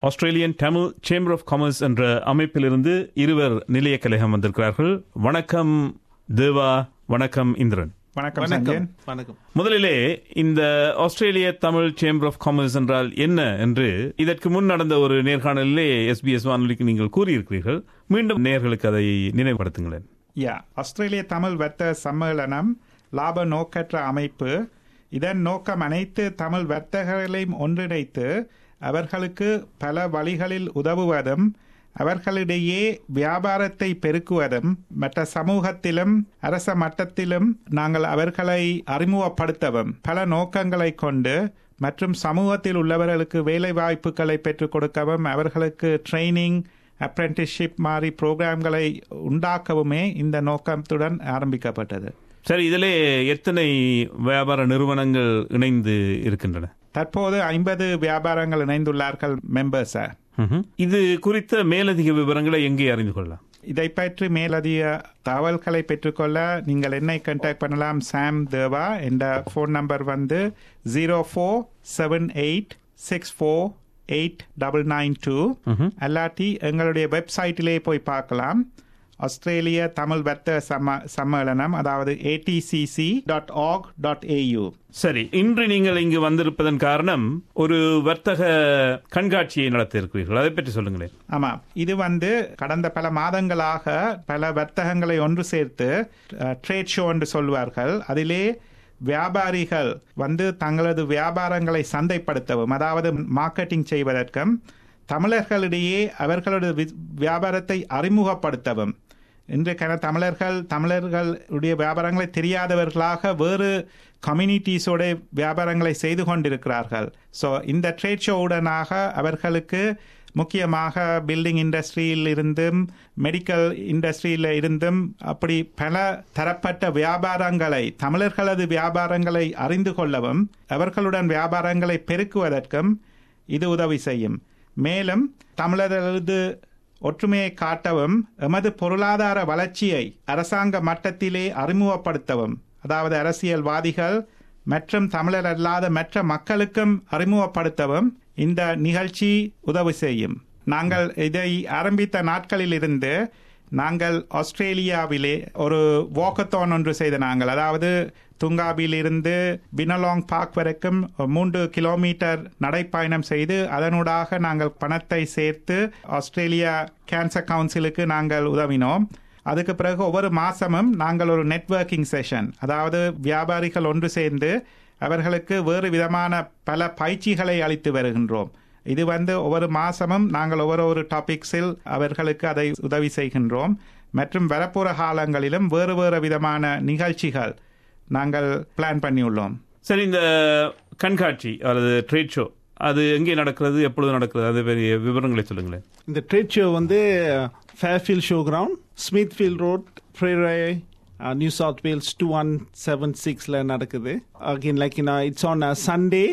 Australian Tamil chamber of commerce என்ற அமைப்பிலிருந்து இருவர் நிலைய கழகம் வந்திருக்கிறார்கள் வணக்கம் தேவா வணக்கம் இந்திரன் வணக்கம் வணக்கம் சஞ்சயன் வணக்கம் முதலிலே இந்த Australian Tamil chamber of commerce என்றால் என்ன என்று இதற்கு முன் நடந்த ஒரு நேர்காணலிலே எஸ்பிஎஸ் வானொலிக்கு நீங்கள் கூறியிருக்கிறீர்கள் மீண்டும் நேர்களுக்கு அதை நினைவுபடுத்துங்களேன் யா ஆஸ்திரேலிய தமிழ் வர்த்தக சம்மேளனம் லாப நோக்கற்ற அமைப்பு இதன் நோக்கம் அனைத்து தமிழ் வர்த்தகர்களையும் ஒன்றிணைத்து அவர்களுக்கு பல வழிகளில் உதவுவதும் அவர்களிடையே வியாபாரத்தை பெருக்குவதும் மற்ற சமூகத்திலும் அரச மட்டத்திலும் நாங்கள் அவர்களை அறிமுகப்படுத்தவும் பல நோக்கங்களை கொண்டு மற்றும் சமூகத்தில் உள்ளவர்களுக்கு வேலை வாய்ப்புகளை பெற்றுக் கொடுக்கவும் அவர்களுக்கு ட்ரைனிங் அப்ரெண்டிஸ்ஷிப் மாதிரி ப்ரோக்ராம்களை உண்டாக்கவுமே இந்த நோக்கத்துடன் ஆரம்பிக்கப்பட்டது சரி இதிலே எத்தனை வியாபார நிறுவனங்கள் இணைந்து இருக்கின்றன தற்போது ஐம்பது வியாபாரங்கள் இணைந்துள்ளார்கள் மெம்பர்ஸை ம்ஹும். இது குறித்த மேலதிக விவரங்களை எங்கே அறிந்து கொள்ளலாம் இதை பற்றி மேலதிக தகவல்களை பெற்றுக்கொள்ள நீங்கள் என்னை கான்டாக்ட் பண்ணலாம் சாம் தேவா என்ற ஃபோன் நம்பர் வந்து zero four seven eight six four eight double nine two அல்லாட்டி எங்களுடைய வெப்சைட்டிலே போய் பார்க்கலாம் ஆஸ்திரேலிய தமிழ் வர்த்தக சம்ம சம்மேளனம் அதாவது ATCC dot org dot AU சரி இன்று நீங்கள் இங்கு வந்திருப்பதன் காரணம் ஒரு வர்த்தக கண்காட்சியை நடத்த இருக்கிறீர்கள் அதை பற்றி சொல்லுங்களேன் ஆமாம் இது வந்து கடந்த பல மாதங்களாக பல வர்த்தகங்களை ஒன்று சேர்த்து ட்ரேட் ஷோ என்று சொல்வார்கள் அதிலே வியாபாரிகள் வந்து தங்களது வியாபாரங்களை சந்தைப்படுத்தவும் அதாவது மார்க்கெட்டிங் செய்வதற்கும் தமிழர்களிடையே அவர்களது வி- வியாபாரத்தை அறிமுகப்படுத்தவும் இன்றைக்கான தமிழர்கள் தமிழர்களுடைய வியாபாரங்களை தெரியாதவர்களாக வேறு கம்யூனிட்டிஸோட வியாபாரங்களை செய்து கொண்டிருக்கிறார்கள் ஸோ இந்த ட்ரேட் ஷோவுடனாக அவர்களுக்கு முக்கியமாக பில்டிங் இண்டஸ்ட்ரியில் இருந்தும் மெடிக்கல் இண்டஸ்ட்ரியில் இருந்தும் அப்படி பல தரப்பட்ட வியாபாரங்களை தமிழர்களது வியாபாரங்களை அறிந்து கொள்ளவும் அவர்களுடன் வியாபாரங்களை பெருக்குவதற்கும் இது உதவி செய்யும் மேலும் தமிழர்களது ஒற்றுமையை காட்டவும் எமது பொருளாதார வளர்ச்சியை அரசாங்க மட்டத்திலே அறிமுகப்படுத்தவும் அதாவது அரசியல்வாதிகள் மற்றும் தமிழர் அல்லாத மற்ற மக்களுக்கும் அறிமுகப்படுத்தவும் இந்த நிகழ்ச்சி உதவி செய்யும் நாங்கள் இதை ஆரம்பித்த நாட்களில் இருந்து நாங்கள் ஆஸ்திரேலியாவிலே ஒரு வாக்கத்தான் ஒன்று செய்த நாங்கள் அதாவது துங்காவில் இருந்து பினலாங் பார்க் வரைக்கும் மூன்று கிலோமீட்டர் நடைப்பயணம் செய்து அதனூடாக நாங்கள் பணத்தை சேர்த்து ஆஸ்திரேலியா கேன்சர் கவுன்சிலுக்கு நாங்கள் உதவினோம் அதுக்கு பிறகு ஒவ்வொரு மாசமும் நாங்கள் ஒரு நெட்வொர்க்கிங் செஷன் அதாவது வியாபாரிகள் ஒன்று சேர்ந்து அவர்களுக்கு வேறு விதமான பல பயிற்சிகளை அளித்து வருகின்றோம் இது வந்து ஒவ்வொரு மாசமும் நாங்கள் ஒவ்வொரு ஒரு டாபிக்ஸில் அவர்களுக்கு அதை உதவி செய்கின்றோம் மற்றும் வரப்போற காலங்களிலும் வேறு வேறு விதமான நிகழ்ச்சிகள் நாங்கள் பிளான் பண்ணியுள்ளோம் சரி இந்த கண்காட்சி அல்லது ட்ரேட் ஷோ அது எங்கே நடக்கிறது எப்பொழுது நடக்கிறது அது பெரிய விவரங்களை சொல்லுங்களேன் இந்த ட்ரேட் ஷோ வந்து Fairfield show ground Smithfield road ஃப்ரேரே New South Wales two one seven சிக்ஸில் நடக்குது again like in it's on Sunday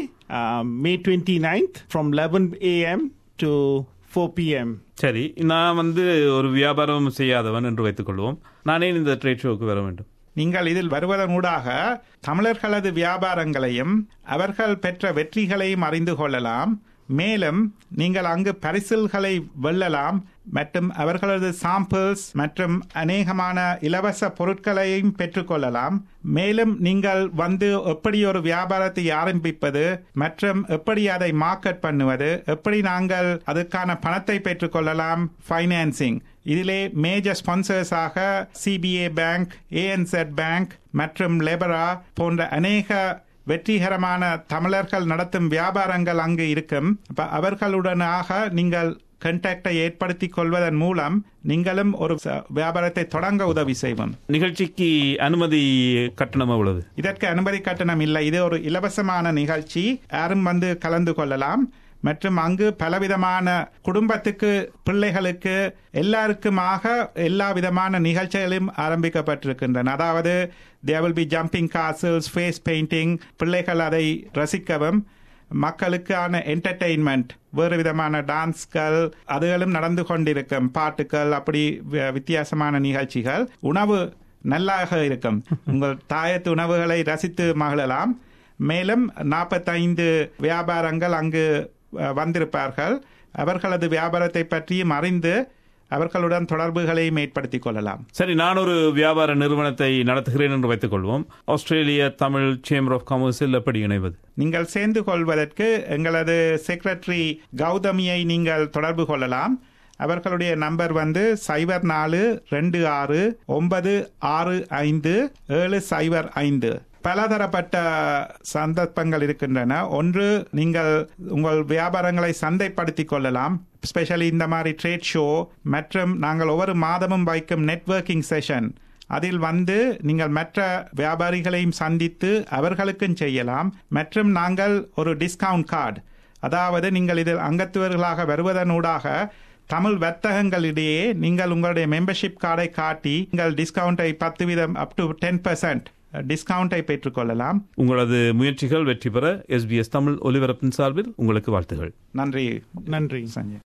May twenty ninth from eleven AM to four PM சரி நான் வந்து ஒரு வியாபாரம் செய்யாதவன் என்று வைத்துக் கொள்வோம் நானே இந்த ட்ரேட் ஷோவுக்கு வர வேண்டும் நீங்கள் இதில் வருவதனூடாக தமிழர்களது வியாபாரங்களையும் அவர்கள் பெற்ற வெற்றிகளையும் அறிந்து கொள்ளலாம் மேலும் நீங்கள் அங்கு பரிசில்களை வெல்லலாம் மற்றும் அவர்களது சாம்பிள்ஸ் மற்றும் அநேகமான இலவச பொருட்களையும் பெற்றுக்கொள்ளலாம் மேலும் நீங்கள் வந்து எப்படி ஒரு வியாபாரத்தை ஆரம்பிப்பது மற்றும் எப்படி அதை மார்க்கெட் பண்ணுவது எப்படி நாங்கள் அதுக்கான பணத்தை பெற்றுக்கொள்ளலாம் ஃபைனான்சிங் இதிலே மேஜர் ஸ்பான்சர்ஸாக சிபிஏ பேங்க் ஏஎன்செட் பேங்க் மற்றும் லெபரா போன்ற அநேக வெற்றிகரமான தமிழர்கள் நடத்தும் வியாபாரங்கள் அங்கு இருக்கும் அப்ப அவர்களுடனாக நீங்கள் கண்டாக்டை ஏற்படுத்திக் கொள்வதன் மூலம் நீங்களும் ஒரு ச- வியாபாரத்தை தொடங்க உதவி செய்வோம் நிகழ்ச்சிக்கு அனுமதி கட்டணம் எவ்வளவு இதற்கு அனுமதி கட்டணம் இல்லை இது ஒரு இலவசமான நிகழ்ச்சி யாரும் வந்து கலந்து கொள்ளலாம் மற்றும் அங்கு பலவிதமான குடும்பத்துக்கு பிள்ளைகளுக்கு எல்லாருக்குமாக எல்லா விதமான நிகழ்ச்சிகளும் ஆரம்பிக்கப்பட்டிருக்கின்றன அதாவது there will be jumping castles face painting பிள்ளைகள் அதை ரசிக்கவும் மக்களுக்கான என்டர்டெயின்மெண்ட் வேறு விதமான டான்ஸ்கள் அதுகளும் நடந்து கொண்டிருக்கும் பாட்டுகள் அப்படி வி- வித்தியாசமான நிகழ்ச்சிகள் உணவு நல்லாக இருக்கும் உங்கள் தாயத்து உணவுகளை ரசித்து மகிழலாம் மேலும் நாற்பத்தைந்து வியாபாரங்கள் அங்கு அஹ், வந்திருப்பார்கள் அவர்களது வியாபாரத்தை பற்றியும் அறிந்து அவர்களுடன் தொடர்புகளையும் ஏற்படுத்திக் கொள்ளலாம் சரி நான் ஒரு வியாபார நிறுவனத்தை நடத்துகிறேன் என்று வைத்துக் கொள்வோம் ஆஸ்திரேலிய தமிழ் சேம்பர் ஆஃப் காமர்ஸில் எப்படி இணைவது நீங்கள் சேர்ந்து கொள்வதற்கு எங்களது செக்ரட்டரி கௌதமியை நீங்கள் தொடர்பு கொள்ளலாம் அவர்களுடைய நம்பர் வந்து சைபர் நாலு ரெண்டு ஆறு ஒன்பது ஆறு ஐந்து ஏழு சைபர் ஐந்து பலதரப்பட்ட சந்தர்ப்பங்கள் இருக்கின்றன ஒன்று நீங்கள் உங்கள் வியாபாரங்களை சந்தைப்படுத்திக் கொள்ளலாம் ஸ்பெஷலி இந்த மாதிரி ட்ரேட் ஷோ மற்றும் நாங்கள் ஒவ்வொரு மாதமும் வைக்கும் நெட்வொர்க்கிங் செஷன் அதில் வந்து நீங்கள் மற்ற வியாபாரிகளையும் சந்தித்து அவர்களுக்கும் செய்யலாம் மற்றும் நாங்கள் ஒரு டிஸ்கவுண்ட் கார்டு அதாவது நீங்கள் இதில் அங்கத்துவர்களாக வருவதனூடாக தமிழ் வர்த்தகங்களிடையே நீங்கள் உங்களுடைய மெம்பர்ஷிப் கார்டை காட்டி நீங்கள் டிஸ்கவுண்டை பத்து வீதம் அப் டு டென் பர்சன்ட் டிஸ்கவுண்டை பெற்றுக்கொள்ளலாம் உங்களது முயற்சிகள் வெற்றி பெற எஸ்பிஎஸ் தமிழ் ஒலிபரப்பின் சார்பில் உங்களுக்கு வாழ்த்துகள் நன்றி நன்றி சஞ்சய்